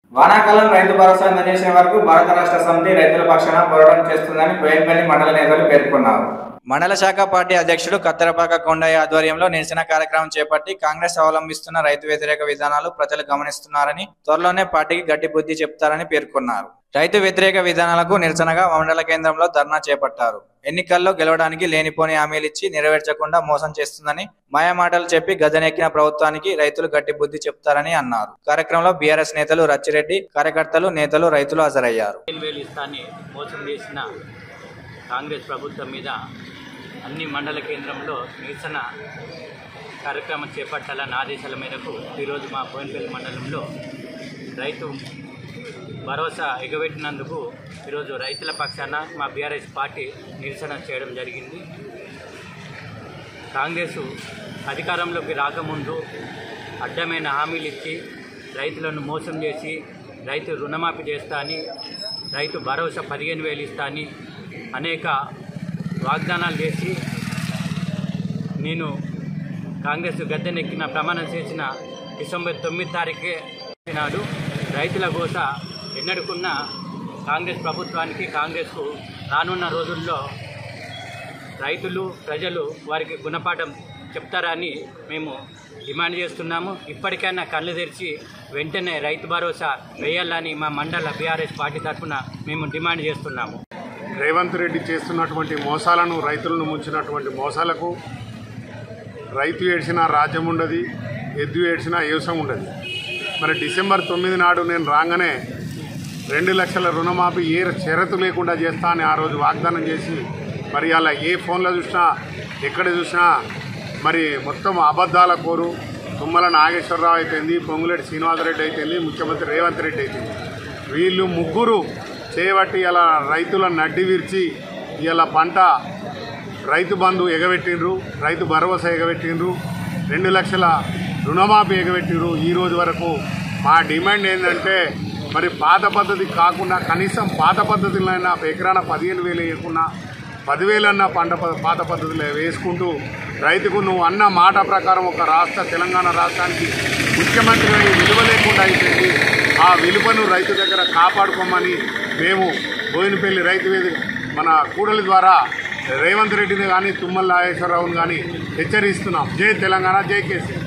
వానాకాలం రైతు భరోసా అందజేసే వరకు భారత రాష్ట్ర సమితి రైతుల పక్షాన పోరాటం చేస్తుందని బోయన్పల్లి మండల నేతలు పేర్కొన్నారు మండల శాఖ పార్టీ అధ్యక్షుడు కత్తెరపాక కొండయ్య ఆధ్వర్యంలో నిరసన కార్యక్రమం చేపట్టి కాంగ్రెస్ అవలంబిస్తున్న రైతు వ్యతిరేక విధానాలు ప్రజలు గమనిస్తున్నారని త్వరలోనే పార్టీకి గట్టి బుద్ధి చెప్తారని పేర్కొన్నారు రైతు వ్యతిరేక విధానాలకు నిరసనగా మండల కేంద్రంలో ధర్నా చేపట్టారు ఎన్నికల్లో గెలవడానికి లేనిపోని హామీలిచ్చి నెరవేర్చకుండా మోసం చేస్తుందని మాయమాటలు చెప్పి గద్దెనెక్కిన ప్రభుత్వానికి రైతులు గట్టి బుద్ధి చెప్తారని అన్నారు కార్యక్రమంలో బీఆర్ఎస్ నేతలు రచ్చిరెడ్డి కార్యకర్తలు నేతలు రైతులు హాజరయ్యారు వేలు ఇస్తాన్ని మోసం చేసిన కాంగ్రెస్ ప్రభుత్వం మీద అన్ని మండల కేంద్రంలో నిరసన కార్యక్రమం చేపట్టాలన్న ఆదేశాల మేరకు ఈరోజు మా బోయినపల్లి మండలంలో రైతు భరోసా ఎగబెట్టినందుకు ఈరోజు రైతుల పక్షాన మా బీఆర్ఎస్ పార్టీ నిరసన చేయడం జరిగింది కాంగ్రెస్ అధికారంలోకి రాకముందు అడ్డమైన హామీలు ఇచ్చి రైతులను మోసం చేసి రైతు రుణమాఫీ చేస్తా అని రైతు భరోసా పదిహేను వేలు ఇస్తా అని అనేక వాగ్దానాలు చేసి నేను కాంగ్రెస్ గద్దెనెక్కిన ప్రమాణం చేసిన డిసెంబర్ తొమ్మిది తారీఖే నాడు రైతుల కోస ఎన్నడుకున్న కాంగ్రెస్ ప్రభుత్వానికి కాంగ్రెస్కు రానున్న రోజుల్లో రైతులు ప్రజలు వారికి గుణపాఠం చెప్తారని మేము డిమాండ్ చేస్తున్నాము ఇప్పటికైనా కళ్ళు తెరిచి వెంటనే రైతు భరోసా వేయాలని మా మండల బీఆర్ఎస్ పార్టీ తరఫున మేము డిమాండ్ చేస్తున్నాము రేవంత్ రెడ్డి చేస్తున్నటువంటి మోసాలను రైతులను ముంచినటువంటి మోసాలకు రైతు ఏడ్చినా రాజ్యం ఉండదు ఎద్దు ఏడ్చినా ఏవసం ఉండదు మరి డిసెంబర్ తొమ్మిది నాడు నేను రాగానే రెండు లక్షల రుణమాఫీ ఏ షరతు లేకుండా చేస్తా అని ఆ రోజు వాగ్దానం చేసి మరి అలా ఏ ఫోన్లో చూసినా ఎక్కడ చూసినా మరి మొత్తం అబద్ధాల కోరు తుమ్మల నాగేశ్వరరావు అయితేంది పొంగులేటి శ్రీనివాసరెడ్డి అయితేంది ముఖ్యమంత్రి రేవంత్ రెడ్డి అయితేంది వీళ్ళు ముగ్గురు చేయబట్టి ఇలా రైతుల నడ్డి విరిచి ఇలా పంట రైతు బంధు ఎగబెట్టిండ్రు రైతు భరోసా ఎగబెట్టిండ్రు రెండు లక్షల రుణమాఫీ ఎగబెట్టిండ్రు ఈ రోజు వరకు మా డిమాండ్ ఏంటంటే మరి పాత పద్ధతి కాకుండా కనీసం పాత పద్ధతిలోనైనా ఎకరాన పదిహేను వేలు వేయకుండా పదివేలన్నా పంట ప- పాత పద్ధతిలో వేసుకుంటూ రైతుకు నువ్వు అన్న మాట ప్రకారం ఒక రాష్ట్ర తెలంగాణ రాష్ట్రానికి ముఖ్యమంత్రి అయి విలువ లేకుండా అయిపోయింది ఆ విలువను రైతు దగ్గర కాపాడుకోమని మేము బోయినపల్లి రైతు వేదిక మన కూడలి ద్వారా రేవంత్ రెడ్డిని కానీ తుమ్మల నాగేశ్వరరావుని కానీ హెచ్చరిస్తున్నాం జై తెలంగాణ జై కేసీ